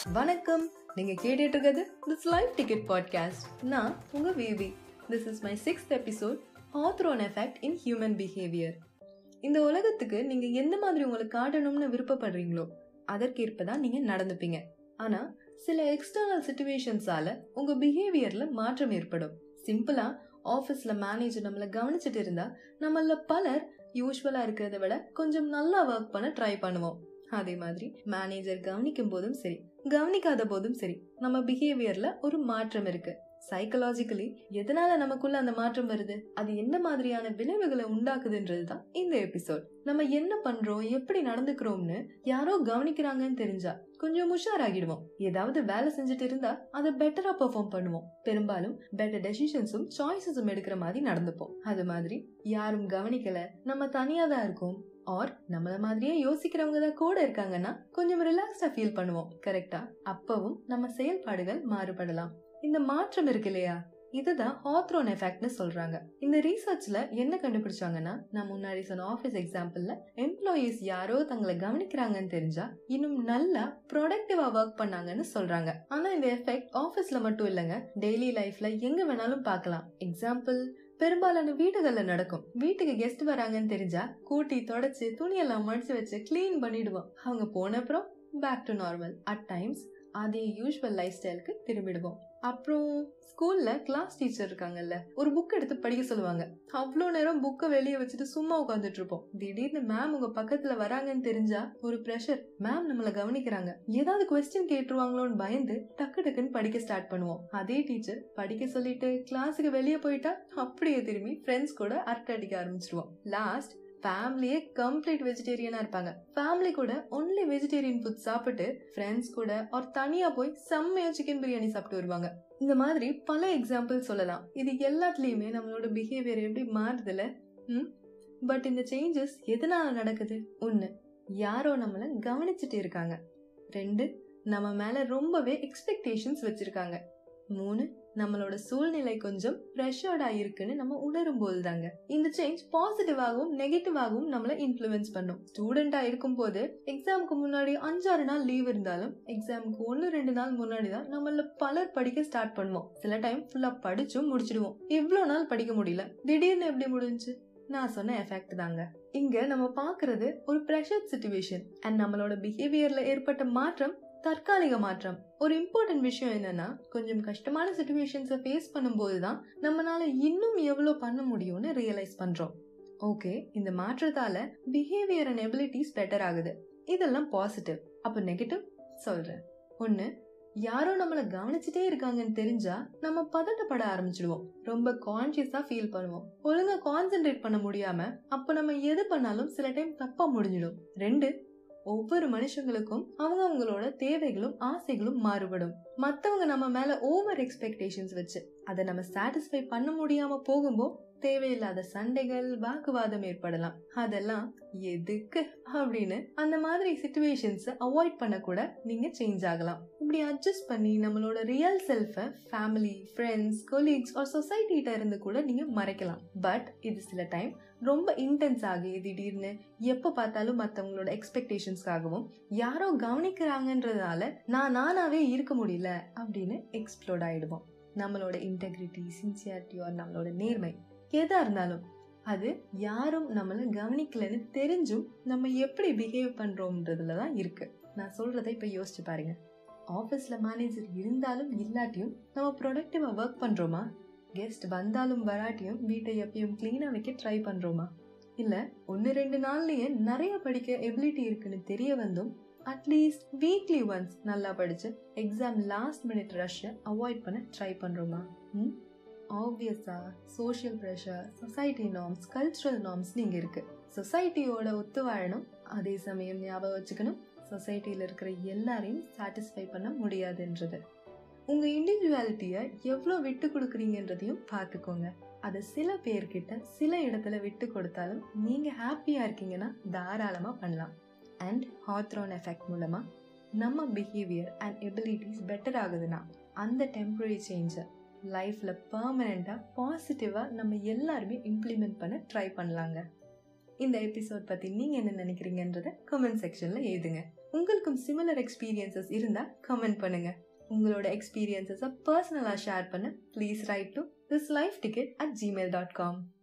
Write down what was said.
வணக்கம் நீங்க கேட்டுட்டு இருக்கிறது திஸ் லைஃப் டிக்கெட் பாட்காஸ்ட் நான் உங்க வேவி this is my sixth episode Hawthorne effect in human behaviour இந்த உலகத்துக்கு நீங்க எந்த மாதிரி உங்களை காட்டணும்னு விருப்பப்படுறீங்களோ அதற்கேற்ப தான் நீங்க நடந்துப்பீங்க ஆனா சில எக்ஸ்டர்னல் சுச்சுவேஷன்ஸால உங்க பிஹேவியர்ல மாற்றம் ஏற்படும் சிம்பிளா ஆஃபீஸ்ல மேனேஜர் நம்மளை கவனிச்சுட்டு இருந்தா நம்மள பலர் யூஸ்வலா இருக்கிறத விட கொஞ்சம் நல்லா ஒர்க் பண்ண ட்ரை பண்ணுவோம் அதே மாதிரி மேனேஜர் கவனிக்கும் போதும் சரி கவனிக்காத போதும் சரி நம்ம பிஹேவியர்ல ஒரு மாற்றம் இருக்கு சைக்கலாஜிக்கலி எதனால நமக்குள்ள அந்த மாற்றம் வருது அது என்ன மாதிரியான விளைவுகளை உண்டாக்குதுன்றது தான் இந்த எபிசோட் நம்ம என்ன பண்றோம் எப்படி நடந்துக்கிறோம்னு யாரோ கவனிக்கிறாங்கன்னு தெரிஞ்சா கொஞ்சம் உஷாராகிடுவோம் ஏதாவது வேலை செஞ்சுட்டு இருந்தா அதை பெட்டரா பெர்ஃபார்ம் பண்ணுவோம் பெரும்பாலும் பெட்டர் டெசிஷன்ஸும் சாய்ஸஸும் எடுக்கிற மாதிரி நடந்துப்போம் அது மாதிரி யாரும் கவனிக்கல நம்ம தனியா தான் இருக்கோம் ஆர் நம்மள மாதிரியே யோசிக்கிறவங்க தான் கூட இருக்காங்கன்னா கொஞ்சம் ரிலாக்ஸ்டா ஃபீல் பண்ணுவோம் கரெக்டா அப்பவும் நம்ம செயல்பாடுகள் மாறுபடலாம் இந்த மாற்றம் இருக்கு இல்லையா இதுதான் ஹாத்ரோன் எஃபெக்ட்னு சொல்றாங்க இந்த ரீசர்ச்ல என்ன கண்டுபிடிச்சாங்கன்னா நான் முன்னாடி சொன்ன ஆஃபீஸ் எக்ஸாம்பிள்ல எம்ப்ளாயீஸ் யாரோ தங்களை கவனிக்கிறாங்கன்னு தெரிஞ்சா இன்னும் நல்லா ப்ரொடக்டிவா ஒர்க் பண்ணாங்கன்னு சொல்றாங்க ஆனா இந்த எஃபெக்ட் ஆஃபீஸ்ல மட்டும் இல்லைங்க டெய்லி லைஃப்ல எங்க வேணாலும் பார்க்கலாம் எக்ஸாம்பிள் பெரும்பாலான வீடுகள்ல நடக்கும் வீட்டுக்கு கெஸ்ட் வராங்கன்னு தெரிஞ்சா கூட்டி தொடச்சு துணியெல்லாம் மடிச்சு வச்சு கிளீன் பண்ணிடுவோம் அவங்க போன அப்புறம் back to normal at times அதே யூஸ்வல் லைஃப் ஸ்டைலுக்கு திரும்பிடுவோம் அப்புறம் ஸ்கூல்ல கிளாஸ் டீச்சர் இருக்காங்கல்ல ஒரு புக் எடுத்து படிக்க சொல்லுவாங்க அவ்வளோ நேரம் புக்கை வெளியே வச்சுட்டு சும்மா உட்காந்துட்டு இருப்போம் திடீர்னு மேம் உங்க பக்கத்துல வராங்கன்னு தெரிஞ்சா ஒரு ப்ரெஷர் மேம் நம்மள கவனிக்கிறாங்க ஏதாவது கொஸ்டின் கேட்டுருவாங்களோன்னு பயந்து டக்கு டக்குன்னு படிக்க ஸ்டார்ட் பண்ணுவோம் அதே டீச்சர் படிக்க சொல்லிட்டு கிளாஸுக்கு வெளியே போயிட்டா அப்படியே திரும்பி ஃப்ரெண்ட்ஸ் கூட அரட்டை அடிக்க ஆரம்பிச்சிருவோம் லாஸ்ட் ஃபேமிலியே கம்ப்ளீட் வெஜிடேரியனா இருப்பாங்க ஃபேமிலி கூட ஒன்லி வெஜிடேரியன் ஃபுட் சாப்பிட்டு ஃப்ரெண்ட்ஸ் கூட ஒரு தனியா போய் செம்மையா சிக்கன் பிரியாணி சாப்பிட்டு வருவாங்க இந்த மாதிரி பல எக்ஸாம்பிள் சொல்லலாம் இது எல்லாத்துலயுமே நம்மளோட பிஹேவியர் எப்படி மாறுதுல ம் பட் இந்த சேஞ்சஸ் எதனால நடக்குது ஒன்று யாரோ நம்மளை கவனிச்சுட்டு இருக்காங்க ரெண்டு நம்ம மேல ரொம்பவே எக்ஸ்பெக்டேஷன்ஸ் வச்சிருக்காங்க மூணு நம்மளோட சூழ்நிலை கொஞ்சம் ப்ரெஷர்டா இருக்குன்னு நம்ம உணரும் போது தாங்க இந்த சேஞ்ச் பாசிட்டிவாகவும் நெகட்டிவாகவும் நம்மள இன்ஃபுளுன்ஸ் பண்ணும் ஸ்டூடெண்டா இருக்கும் போது எக்ஸாமுக்கு முன்னாடி அஞ்சாறு நாள் லீவ் இருந்தாலும் எக்ஸாமுக்கு ஒன்னு ரெண்டு நாள் முன்னாடி தான் நம்மள பலர் படிக்க ஸ்டார்ட் பண்ணுவோம் சில டைம் ஃபுல்லா படிச்சும் முடிச்சிடுவோம் இவ்வளோ நாள் படிக்க முடியல திடீர்னு எப்படி முடிஞ்சு நான் சொன்ன எஃபெக்ட் தாங்க இங்க நம்ம பாக்குறது ஒரு ப்ரெஷர் சுச்சுவேஷன் அண்ட் நம்மளோட பிஹேவியர்ல ஏற்பட்ட மாற்றம் தற்காலிக மாற்றம் ஒரு இம்பார்ட்டன்ட் விஷயம் என்னன்னா கொஞ்சம் கஷ்டமான சுச்சுவேஷன்ஸை ஃபேஸ் பண்ணும்போது தான் நம்மளால இன்னும் எவ்வளோ பண்ண முடியும்னு ரியலைஸ் பண்றோம் ஓகே இந்த மாற்றத்தால பிஹேவியர் அண்ட் எபிலிட்டிஸ் பெட்டர் ஆகுது இதெல்லாம் பாசிட்டிவ் அப்போ நெகட்டிவ் சொல்றேன் ஒன்று யாரோ நம்மளை கவனிச்சுட்டே இருக்காங்கன்னு தெரிஞ்சா நம்ம பதட்டப்பட ஆரம்பிச்சிடுவோம் ரொம்ப கான்சியஸா ஃபீல் பண்ணுவோம் ஒழுங்கா கான்சென்ட்ரேட் பண்ண முடியாம அப்ப நம்ம எது பண்ணாலும் சில டைம் தப்பா முடிஞ்சிடும் ரெண்டு ஒவ்வொரு மனுஷங்களுக்கும் அவங்க அவங்களோட தேவைகளும் ஆசைகளும் மாறுபடும் மத்தவங்க நம்ம மேல ஓவர் எக்ஸ்பெக்டேஷன்ஸ் வச்சு அதை நம்ம சாட்டிஸ்ஃபை பண்ண முடியாம போகும்போது தேவையில்லாத சண்டைகள் வாக்குவாதம் ஏற்படலாம் அதெல்லாம் எதுக்கு அப்படின்னு அந்த மாதிரி சுச்சுவேஷன்ஸை அவாய்ட் பண்ண கூட நீங்க சேஞ்ச் ஆகலாம் இப்படி அட்ஜஸ்ட் பண்ணி நம்மளோட ரியல் செல்ஃபை ஃபேமிலி ஃப்ரெண்ட்ஸ் கொலீக்ஸ் ஆர் சொசைட்டிகிட்ட இருந்து கூட நீங்க மறைக்கலாம் பட் இது சில டைம் ரொம்ப இன்டென்ஸ் ஆகி திடீர்னு எப்போ பார்த்தாலும் மற்றவங்களோட எக்ஸ்பெக்டேஷன்ஸ்க்காகவும் யாரோ கவனிக்கிறாங்கன்றதால நான் நானாவே இருக்க முடியல அப்படின்னு எக்ஸ்ப்ளோர்ட் ஆயிடுவோம் நம்மளோட இன்டெகிரிட்டி சின்சியாரிட்டி ஆர் நம்மளோட நேர்மை எதா இருந்தாலும் அது யாரும் நம்மளை கவனிக்கலன்னு தெரிஞ்சும் நம்ம எப்படி பிஹேவ் பண்றோம்ன்றதுல தான் இருக்கு நான் சொல்றதை இப்ப யோசிச்சு பாருங்க ஆஃபீஸ்ல மேனேஜர் இருந்தாலும் இல்லாட்டியும் நம்ம ப்ரொடக்டிவா ஒர்க் பண்றோமா கெஸ்ட் வந்தாலும் வராட்டியும் வீட்டை எப்பயும் கிளீனா வைக்க ட்ரை பண்றோமா இல்ல ஒன்னு ரெண்டு நாள்லயே நிறைய படிக்க எபிலிட்டி இருக்குன்னு தெரிய வந்தும் அட்லீஸ்ட் வீக்லி ஒன்ஸ் நல்லா படிச்சு எக்ஸாம் லாஸ்ட் மினிட் ரஷ்ஷை அவாய்ட் பண்ண ட்ரை பண்றோமா ம் ஆப்வியஸா social pressure society norms cultural norms நீங்க இருக்கு சொசைட்டியோட ஒத்து வாழணும் அதே சமயம் ஞாபகம் வச்சுக்கணும் சொசைட்டியில் இருக்கிற எல்லாரையும் சாட்டிஸ்ஃபை பண்ண முடியாதுன்றது உங்க இண்டிவிஜுவாலிட்டியை எவ்வளோ விட்டு கொடுக்குறீங்கன்றதையும் பார்த்துக்கோங்க அதை சில பேர்கிட்ட சில இடத்துல விட்டு கொடுத்தாலும் நீங்க ஹாப்பியா இருக்கீங்கன்னா தாராளமா பண்ணலாம் அண்ட் ஹாத்ரோன் எஃபெக்ட் மூலமா நம்ம பிஹேவியர் அண்ட் எபிலிட்டிஸ் பெட்டர் ஆகுதுன்னா அந்த டெம்பரரி சேஞ்சை லைஃப்பில் பர்மனெண்ட்டாக பாசிட்டிவாக நம்ம எல்லாருமே இம்ப்ளிமெண்ட் பண்ண ட்ரை பண்ணலாங்க இந்த எபிசோட் பற்றி நீங்கள் என்ன நினைக்கிறீங்கன்றத கமெண்ட் செக்ஷனில் எழுதுங்க உங்களுக்கும் சிமிலர் எக்ஸ்பீரியன்சஸ் இருந்தால் கமெண்ட் பண்ணுங்க உங்களோட எக்ஸ்பீரியன்சஸை பர்சனலாக ஷேர் பண்ண please write to this life ticket at Gmail dot com